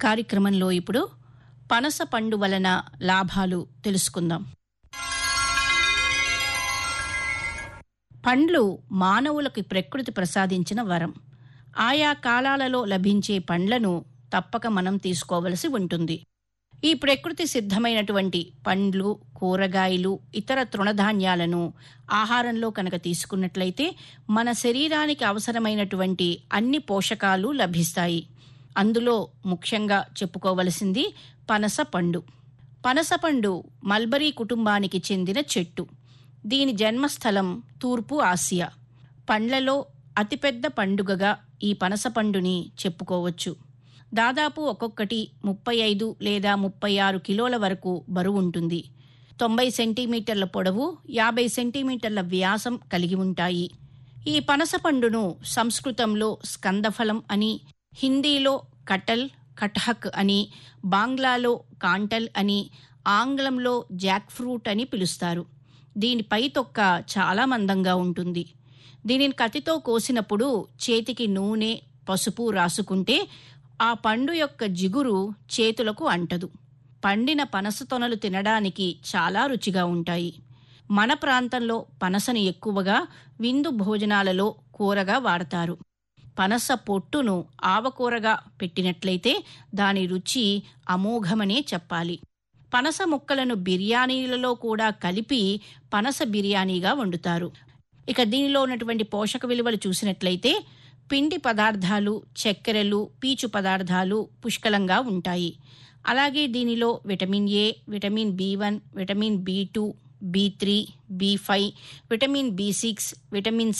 కార్యక్రమంలో ఇప్పుడు పనస పండు వలన లాభాలు తెలుసుకుందాం పండ్లు మానవులకు ప్రకృతి ప్రసాదించిన వరం ఆయా కాలాలలో లభించే పండ్లను తప్పక మనం తీసుకోవలసి ఉంటుంది ఈ ప్రకృతి సిద్ధమైనటువంటి పండ్లు కూరగాయలు ఇతర తృణధాన్యాలను ఆహారంలో కనుక తీసుకున్నట్లయితే మన శరీరానికి అవసరమైనటువంటి అన్ని పోషకాలు లభిస్తాయి అందులో ముఖ్యంగా చెప్పుకోవలసింది పనస పండు పనస పండు మల్బరీ కుటుంబానికి చెందిన చెట్టు దీని జన్మస్థలం తూర్పు ఆసియా పండ్లలో అతిపెద్ద పండుగగా ఈ పనస పండుని చెప్పుకోవచ్చు దాదాపు ఒక్కొక్కటి ముప్పై ఐదు లేదా ముప్పై ఆరు కిలోల వరకు బరువు ఉంటుంది తొంభై సెంటీమీటర్ల పొడవు యాభై సెంటీమీటర్ల వ్యాసం కలిగి ఉంటాయి ఈ పనస పండును సంస్కృతంలో స్కందఫలం అని హిందీలో కటల్ కటహక్ అని బాంగ్లాలో కాంటల్ అని ఆంగ్లంలో జాక్ ఫ్రూట్ అని పిలుస్తారు దీని పై తొక్క చాలా మందంగా ఉంటుంది దీనిని కత్తితో కోసినప్పుడు చేతికి నూనె పసుపు రాసుకుంటే ఆ పండు యొక్క జిగురు చేతులకు అంటదు పండిన పనస తొనలు తినడానికి చాలా రుచిగా ఉంటాయి మన ప్రాంతంలో పనసను ఎక్కువగా విందు భోజనాలలో కూరగా వాడతారు పనస పొట్టును ఆవకూరగా పెట్టినట్లయితే దాని రుచి అమోఘమనే చెప్పాలి పనస ముక్కలను బిర్యానీలలో కూడా కలిపి పనస బిర్యానీగా వండుతారు ఇక దీనిలో ఉన్నటువంటి పోషక విలువలు చూసినట్లయితే పిండి పదార్థాలు చక్కెరలు పీచు పదార్థాలు పుష్కలంగా ఉంటాయి అలాగే దీనిలో vitamin A vitamin B one vitamin B two B three B five vitamin B six vitamin